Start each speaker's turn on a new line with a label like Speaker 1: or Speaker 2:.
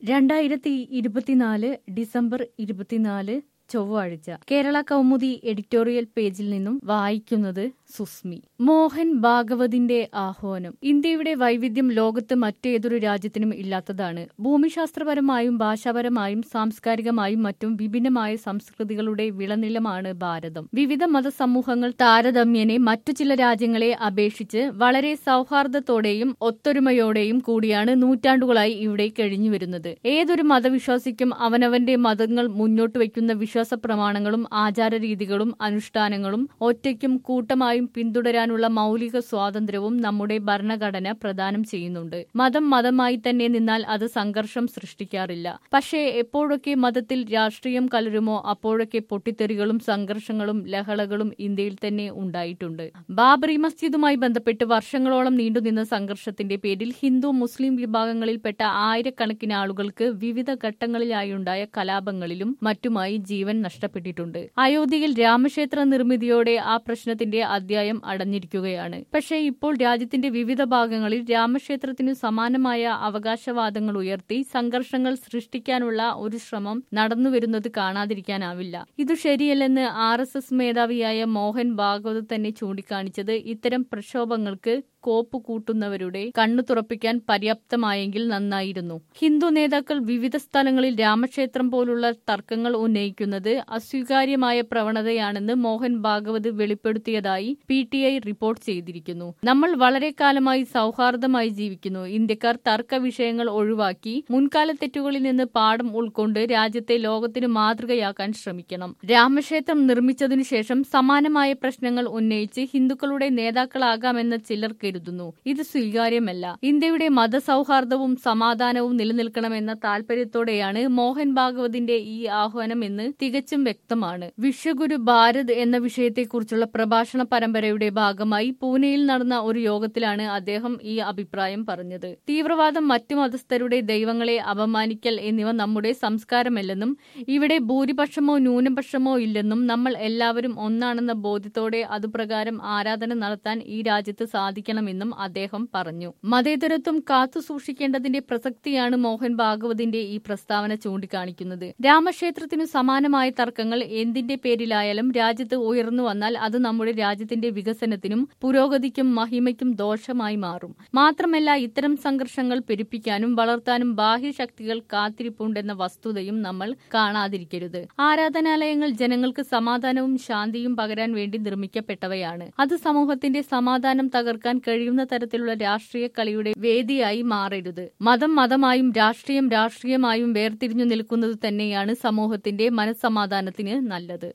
Speaker 1: രണ്ടായിരത്തി ഇരുപത്തിനാല് ഡിസംബർ ഇരുപത്തിനാല് ചൊവ്വാഴ്ച കേരള കൗമുദി എഡിറ്റോറിയൽ പേജിൽ നിന്നും വായിക്കുന്നത് സുസ്മി മോഹൻ ഭാഗവതിന്റെ ആഹ്വാനം ഇന്ത്യയുടെ വൈവിധ്യം ലോകത്ത് മറ്റേതൊരു രാജ്യത്തിനും ഇല്ലാത്തതാണ് ഭൂമിശാസ്ത്രപരമായും ഭാഷാപരമായും സാംസ്കാരികമായും മറ്റും വിഭിന്നമായ സംസ്കൃതികളുടെ വിളനിലമാണ് ഭാരതം വിവിധ മതസമൂഹങ്ങൾ താരതമ്യേനെ മറ്റു ചില രാജ്യങ്ങളെ അപേക്ഷിച്ച് വളരെ സൗഹാർദ്ദത്തോടെയും ഒത്തൊരുമയോടെയും കൂടിയാണ് നൂറ്റാണ്ടുകളായി ഇവിടെ കഴിഞ്ഞുവരുന്നത് ഏതൊരു മതവിശ്വാസിക്കും അവനവന്റെ മതങ്ങൾ മുന്നോട്ട് വയ്ക്കുന്ന വിശ്വാസ പ്രമാണങ്ങളും ആചാരരീതികളും അനുഷ്ഠാനങ്ങളും ഒറ്റയ്ക്കും കൂട്ടമായും പിന്തുടരാനുള്ള മൗലിക സ്വാതന്ത്ര്യവും നമ്മുടെ ഭരണഘടന പ്രദാനം ചെയ്യുന്നുണ്ട് മതം മതമായി തന്നെ നിന്നാൽ അത് സംഘർഷം സൃഷ്ടിക്കാറില്ല പക്ഷേ എപ്പോഴൊക്കെ മതത്തിൽ രാഷ്ട്രീയം കലരുമോ അപ്പോഴൊക്കെ പൊട്ടിത്തെറികളും സംഘർഷങ്ങളും ലഹളകളും ഇന്ത്യയിൽ തന്നെ ഉണ്ടായിട്ടുണ്ട് ബാബറി മസ്ജിദുമായി ബന്ധപ്പെട്ട് വർഷങ്ങളോളം നീണ്ടുനിന്ന സംഘർഷത്തിന്റെ പേരിൽ ഹിന്ദു മുസ്ലിം വിഭാഗങ്ങളിൽപ്പെട്ട ആയിരക്കണക്കിന് ആളുകൾക്ക് വിവിധ ഘട്ടങ്ങളിലായുണ്ടായ കലാപങ്ങളിലും മറ്റുമായി ജീവൻ നഷ്ടപ്പെട്ടിട്ടുണ്ട് അയോധ്യയിൽ രാമക്ഷേത്ര നിർമ്മിതിയോടെ ആ പ്രശ്നത്തിന്റെ അധ്യായം അടഞ്ഞിരിക്കുകയാണ് പക്ഷേ ഇപ്പോൾ രാജ്യത്തിന്റെ വിവിധ ഭാഗങ്ങളിൽ രാമക്ഷേത്രത്തിനു സമാനമായ അവകാശവാദങ്ങൾ ഉയർത്തി സംഘർഷങ്ങൾ സൃഷ്ടിക്കാനുള്ള ഒരു ശ്രമം നടന്നുവരുന്നത് കാണാതിരിക്കാനാവില്ല ഇത് ശരിയല്ലെന്ന് ആർ എസ് എസ് മേധാവിയായ മോഹൻ ഭാഗവത് തന്നെ ചൂണ്ടിക്കാണിച്ചത് ഇത്തരം പ്രക്ഷോഭങ്ങൾക്ക് കോപ്പ് കൂട്ടുന്നവരുടെ കണ്ണു തുറപ്പിക്കാൻ പര്യാപ്തമായെങ്കിൽ നന്നായിരുന്നു ഹിന്ദു നേതാക്കൾ വിവിധ സ്ഥലങ്ങളിൽ രാമക്ഷേത്രം പോലുള്ള തർക്കങ്ങൾ ഉന്നയിക്കുന്നത് അസ്വീകാര്യമായ പ്രവണതയാണെന്ന് മോഹൻ ഭാഗവത് വെളിപ്പെടുത്തിയതായി പി ടി ഐ റിപ്പോർട്ട് ചെയ്തിരിക്കുന്നു നമ്മൾ വളരെ കാലമായി സൗഹാർദ്ദമായി ജീവിക്കുന്നു ഇന്ത്യക്കാർ തർക്ക വിഷയങ്ങൾ ഒഴിവാക്കി മുൻകാല തെറ്റുകളിൽ നിന്ന് പാഠം ഉൾക്കൊണ്ട് രാജ്യത്തെ ലോകത്തിന് മാതൃകയാക്കാൻ ശ്രമിക്കണം രാമക്ഷേത്രം നിർമ്മിച്ചതിനു ശേഷം സമാനമായ പ്രശ്നങ്ങൾ ഉന്നയിച്ച് ഹിന്ദുക്കളുടെ നേതാക്കളാകാമെന്ന് ചിലർ കരുതുന്നു ഇത് സ്വീകാര്യമല്ല ഇന്ത്യയുടെ മതസൗഹാർദ്ദവും സമാധാനവും നിലനിൽക്കണമെന്ന താൽപര്യത്തോടെയാണ് മോഹൻ ഭാഗവതിന്റെ ഈ ആഹ്വാനം എന്ന് തികച്ചും വ്യക്തമാണ് വിശ്വഗുരു ഭാരത് എന്ന വിഷയത്തെക്കുറിച്ചുള്ള പ്രഭാഷണ പരമ്പരയുടെ ഭാഗമായി പൂനെയിൽ നടന്ന ഒരു യോഗത്തിലാണ് അദ്ദേഹം ഈ അഭിപ്രായം പറഞ്ഞത് തീവ്രവാദം മറ്റു മതസ്ഥരുടെ ദൈവങ്ങളെ അപമാനിക്കൽ എന്നിവ നമ്മുടെ സംസ്കാരമല്ലെന്നും ഇവിടെ ഭൂരിപക്ഷമോ ന്യൂനപക്ഷമോ ഇല്ലെന്നും നമ്മൾ എല്ലാവരും ഒന്നാണെന്ന ബോധ്യത്തോടെ അതുപ്രകാരം ആരാധന നടത്താൻ ഈ രാജ്യത്ത് സാധിക്കണമെന്നും അദ്ദേഹം പറഞ്ഞു മതേതരത്വം കാത്തുസൂക്ഷിക്കേണ്ടതിന്റെ പ്രസക്തിയാണ് മോഹൻ ഭാഗവതിന്റെ ഈ പ്രസ്താവന ചൂണ്ടിക്കാണിക്കുന്നത് രാമക്ഷേത്രത്തിനു സമാനമായ തർക്കങ്ങൾ എന്തിന്റെ പേരിലായാലും രാജ്യത്ത് ഉയർന്നു വന്നാൽ അത് നമ്മുടെ രാജ്യത്തിന്റെ വികസനത്തിനും പുരോഗതിക്കും മഹിമയ്ക്കും ദോഷമായി മാറും മാത്രമല്ല ഇത്തരം സംഘർഷങ്ങൾ പെരുപ്പിക്കാനും വളർത്താനും ബാഹ്യശക്തികൾ കാത്തിരിപ്പുണ്ടെന്ന വസ്തുതയും നമ്മൾ കാണാതിരിക്കരുത് ആരാധനാലയങ്ങൾ ജനങ്ങൾക്ക് സമാധാനവും ശാന്തിയും പകരാൻ വേണ്ടി നിർമ്മിക്കപ്പെട്ടവയാണ് അത് സമൂഹത്തിന്റെ സമാധാനം തകർക്കാൻ കഴിയുന്ന തരത്തിലുള്ള രാഷ്ട്രീയ കളിയുടെ വേദിയായി മാറരുത് മതം മതമായും രാഷ്ട്രീയം രാഷ്ട്രീയമായും വേർതിരിഞ്ഞു നിൽക്കുന്നത് തന്നെയാണ് സമൂഹത്തിന്റെ മനസ്സമാധാനത്തിന് നല്ലത്